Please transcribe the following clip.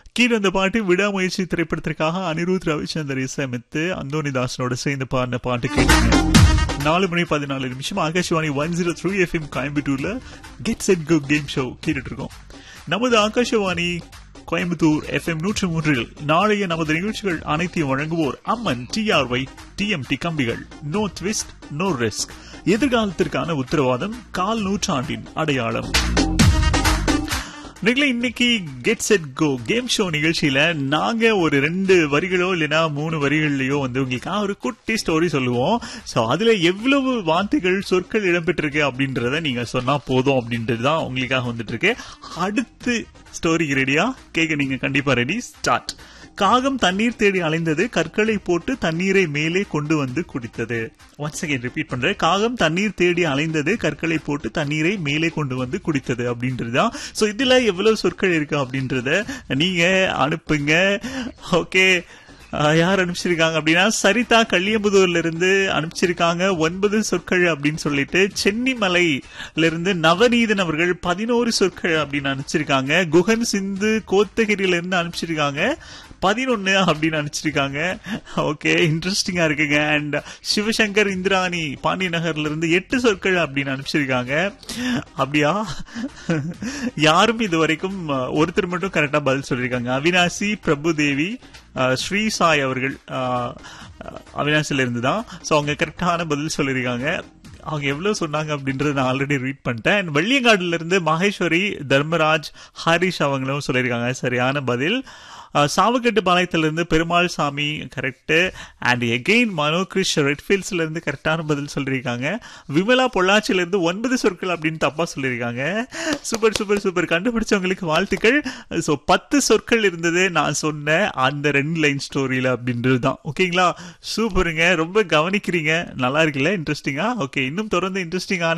கீழே அந்த பாட்டு விடாமுயற்சி திரைப்படத்திற்காக அனிருத் ரவிச்சந்தர் இசையமைத்து அந்தோனிதாசனோட சேர்ந்து பாடின பாட்டு கேட்டீங்க நாலு மணி பதினாலு நிமிஷம் Akashvani one zero three FM கோயம்புத்தூர்ல get set go game show கேட்டுட்டு இருக்கோம் நமது ஆகாஷவாணி கோயம்புத்தூர் எஃப்எம் நூற்றி மூன்றில் நாளைய நமது நிகழ்ச்சிகள் அனைத்தையும் வழங்குவோர் அம்மன் டிஆர்ஒய் டிஎம்டி கம்பிகள் நோ ட்விஸ்ட் நோ ரிஸ்க் எதிர்காலத்திற்கான உத்தரவாதம் கால் நூற்றாண்டின் அடையாளம் நீங்களே இன்னைக்கு get set go game show நிகழ்ச்சியில நாங்க ஒரு ரெண்டு வரிகளோ இல்லைன்னா மூணு வரிகள்லயோ வந்து உங்களுக்காக ஒரு குட்டி ஸ்டோரி சொல்லுவோம் ஸோ அதுல எவ்வளவு வார்த்தைகள் சொற்கள் இடம்பெற்றிருக்கு அப்படின்றத நீங்க சொன்னா போதும் அப்படின்றது தான் உங்களுக்காக வந்துட்டு இருக்கு அடுத்து ஸ்டோரி ரெடியா கேட்க நீங்க கண்டிப்பா ரெடி ஸ்டார்ட் காகம் தண்ணீர் தேடி அலைந்தது கற்களை போட்டு தண்ணீரை மேலே கொண்டு வந்து குடித்தது ஒன்ஸ் அகைன் ரிப்பீட் பண்றேன் காகம் தண்ணீர் தேடி அலைந்தது கற்களை போட்டு தண்ணீரை மேலே கொண்டு வந்து குடித்தது அப்படின்றது தான் ஸோ இதுல எவ்வளவு சொற்கள் இருக்கு அப்படின்றத நீங்க அனுப்புங்க ஓகே யார் அனுப்பிச்சிருக்காங்க அப்படின்னா சரிதா கள்ளியம்புதூர்ல இருந்து அனுப்பிச்சிருக்காங்க ஒன்பது சொற்கள் அப்படின்னு சொல்லிட்டு சென்னிமலையில இருந்து நவநீதன் அவர்கள் பதினோரு சொற்கள் அப்படின்னு அனுப்பிச்சிருக்காங்க குகன் சிந்து கோத்தகிரியில இருந்து அனுப்பிச்சிருக்காங்க பதினொன்னு அப்படின்னு அனுப்பிச்சிருக்காங்க ஓகே இன்ட்ரெஸ்டிங்கா இருக்குங்க அண்ட் சிவசங்கர் இந்திராணி பாண்டிய நகர்ல இருந்து எட்டு சொற்கள் அப்படின்னு அனுப்பிச்சிருக்காங்க அப்படியா யாரும் இது வரைக்கும் ஒருத்தர் மட்டும் கரெக்டா பதில் சொல்லியிருக்காங்க அவினாசி பிரபுதேவி ஸ்ரீ சாய் அவர்கள் அவினாசில இருந்து தான் ஸோ அவங்க கரெக்டான பதில் சொல்லியிருக்காங்க அவங்க எவ்வளவு சொன்னாங்க அப்படின்றத நான் ஆல்ரெடி ரீட் பண்ணிட்டேன் அண்ட் வெள்ளியங்காடுல இருந்து மகேஸ்வரி தர்மராஜ் ஹரிஷ் அவங்களும் சொல்லியிருக்காங்க சரியான பதில் சாவக்கட்டு பாளையத்திலிருந்து Perumal Sami correct and again Mano Krish ரெட்ஃபீல்ட்ஸ்ல இருந்து கரெக்டான பதில் சொல்லியிருக்காங்க விமலா பொள்ளாச்சியில இருந்து ஒன்பது சொற்கள் அப்படின்னு தப்பா சொல்லியிருக்காங்க சூப்பர் சூப்பர் சூப்பர் கண்டுபிடிச்சவங்களுக்கு வாழ்த்துக்கள் ஸோ பத்து சொற்கள் இருந்தது நான் சொன்ன அந்த ரெண்டு லைன் ஸ்டோரியில அப்படின்றது தான் ஓகேங்களா சூப்பருங்க ரொம்ப கவனிக்கிறீங்க நல்லா இருக்குல்ல இன்ட்ரெஸ்டிங்கா ஓகே இன்னும் தொடர்ந்து இன்ட்ரெஸ்டிங்கான